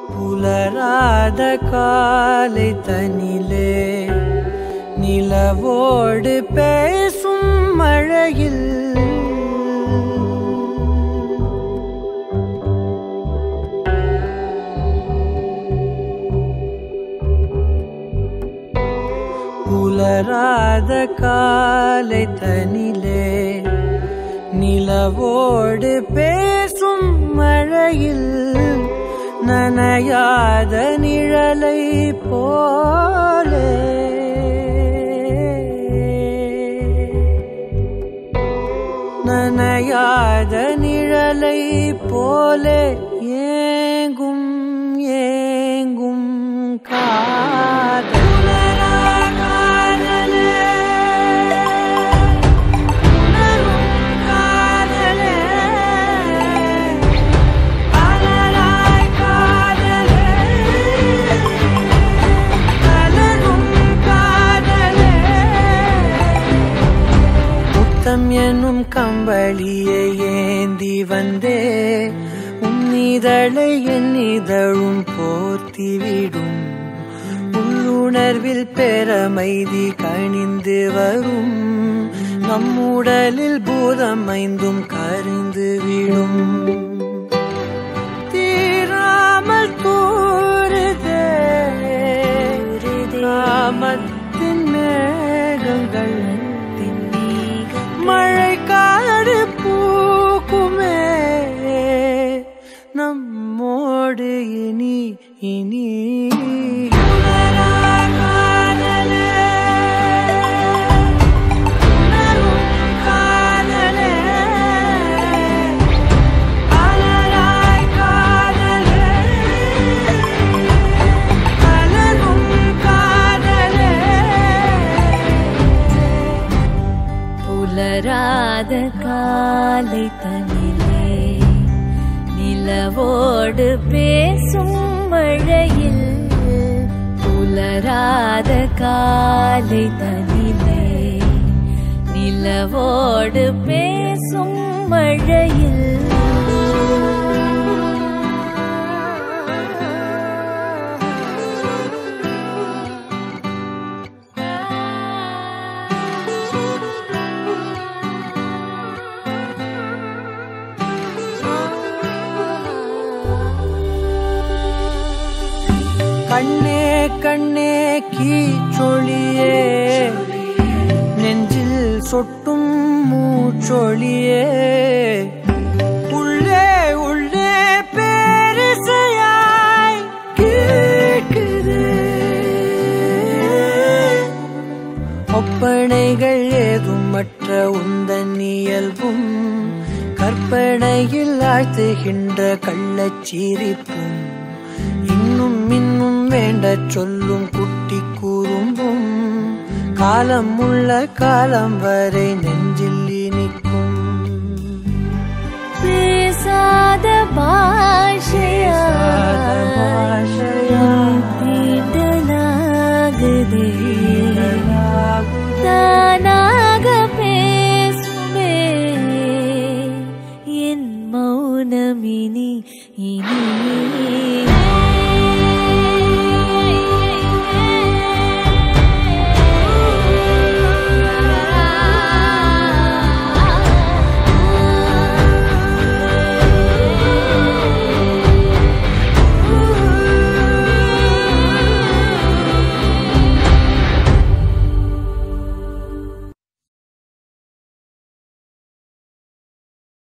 புலராத காலை தனிலே நிலவோடு பேசும் மழையில் புலராத காலை தனிலே நிலவோடு பேசும் மழையில் நனையாத நிழலை போலே நனையாத நிழலை போலே ஏங்கும் ஏங்கும் காதலே உணரும் காதலே அலராய் காதலே அலரும் காதலே முத்தம் என்னும் கம்பளியை ஏந்தி வந்தே உன்னிதழை எண்ணிதழும் போர்த்திவிடும் உள்ளுணர்வில் பெறமைதி கணிந்து வரும் நம்முடலில் பூதம் ஐந்தும் கரிந்து விடும் தீராமல் தூருதே நாமத்தின் மேகங்கள் மழை காடு பூக்குமே நம்மோடு இனி இனி புலராத காலை தனிலே நிலவோடு பேசும் மழையில் புலராத காலை தனிலே நிலவோடு பேசும் மழையில் கண்ணே கண்ணே கீச்சொழியே நெஞ்சில் சொட்டும் மூச்சொழியே உள்ளே உள்ளே பேரிசையாய் கேட்குது ஒப்பனைகள் ஏதும் மற்ற உந்தன் இயல்பும் கற்பனையில் ஆழ்த்துகின்ற கள்ளச்சிரிப்பும் இன்னும் இன்னும் வேண்டச் சொல்லும் குட்டி கூறும்பும் காலம் உள்ள காலம் வரை நெஞ்சில் இனிக்கும் பேசாத பாஷையா